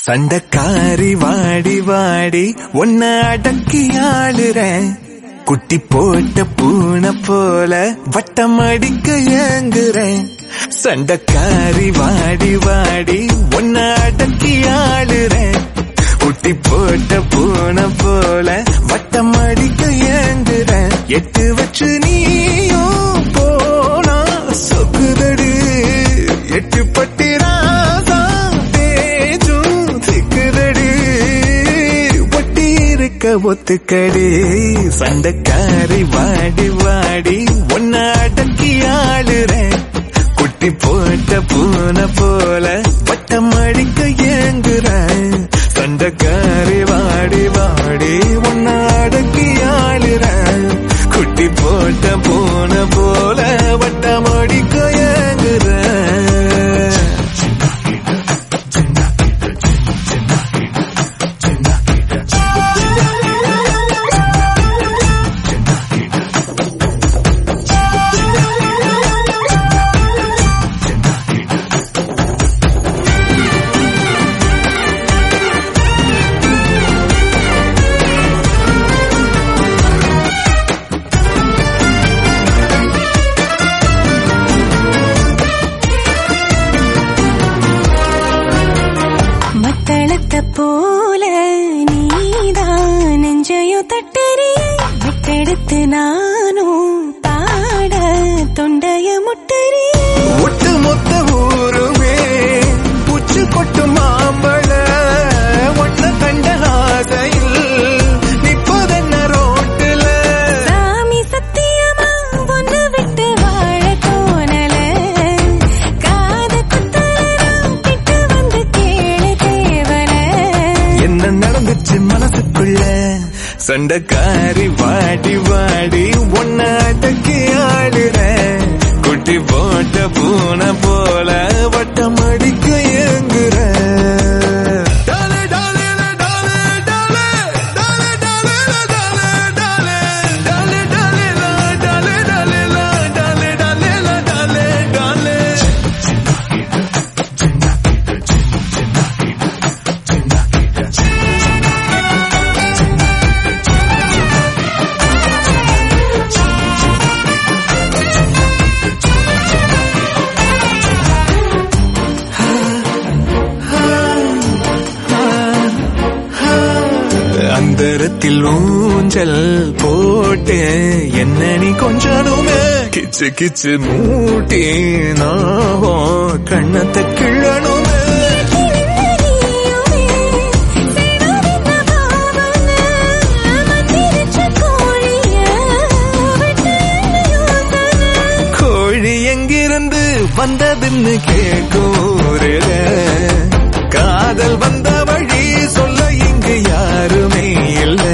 சண்டக்காரி வாடி வாடி உன்ன அடக்கி ஆளுறேன் குட்டி போட்ட பூனை போல வட்டம் அடிக்க ஏங்குறேன் சண்டக்காரி வாடி வாடி உன்ன அடக்கி ஆளுறேன் குட்டி போட்ட பூனை போல வட்டம் அடிக்க ஏங்குறேன் எட்டு வச்சு நீயும் போனா சொக்குதடி எட்டு பட்டி ராசா தேஜும் சிக்குதடி ஒட்டி இருக்க ஒத்துக்கடி சண்டக்காரி வாடி வாடி உன்ன அடக்கி ஆளுறேன் குட்டி போட்ட பூனை போல வட்டம் அடிக்க ஏங்குறேன் சண்டக்காரி வாடி வாடி உன்ன அடக்கி ஆளுறேன் குட்டி போட்ட பூனை போல வட்டம் அடிக்க ஏங்குறேன் மத்தளத்த போல நீதான் நெஞ்சையும் தட்டறி விட்டெடுத்து நானும் பாட தொண்டைய முட்டறி ஒட்டு மொத்த ஊருமே பூச்சு கொட்டு மாம்பழ ஒன்ன கண்ட ஆசையில் நிப்பதென்ன ரோட்டுல சாமி சத்தியமா ஒன்னு விட்டு வாழ தோணல காத குத்தலாம் கிட்ட வந்து கேளு தேவல என்ன நடந்துச்சு மனசுக்குள்ள சண்டைக்காரி வாடி வாடி ஒன்ன அடக்கி ஆடுற குட்டி போட்ட பூனை போல வட்டம் அடிக்க ஏங்குற டாலே, டாலே, டாலே, டாலே, டாலே, டாலே, டாலே, டாலே, டாலே, டாலே, டாலே, டாலே, டாலே, டாலே, டாலே. அந்தரத்தில் ஊஞ்சல் போட்டு என்ன நீ கொஞ்சனுமே கிச்சு கிச்சு மூட்டி நாவும் கண்ணத்தை கிள்ளணுமே கோழி எங்கிருந்து வந்ததுன்னு கேட்கூருல காதல் வந்த வழி சொல்ல இங்கு யாருமே இல்லை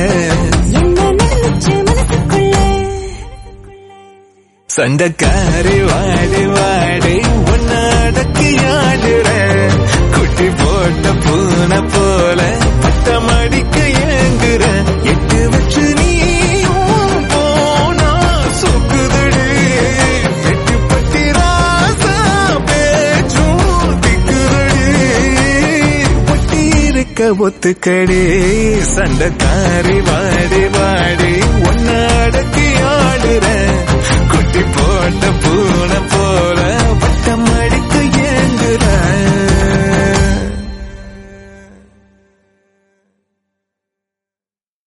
சண்டக்காரி வாடி வாடி உன்னை அடக்கி ஆடுற குட்டி போட்ட பூனை போல பட்டம் அடிக்க ஏங்குற எட்டு வச்சு நீ போனா சொக்குதடி எட்டு பட்டி ராசா பேச்சும் திக்குதடி ஒட்டி இருக்க ஒத்துக்கடி சண்டக்காரி வாடி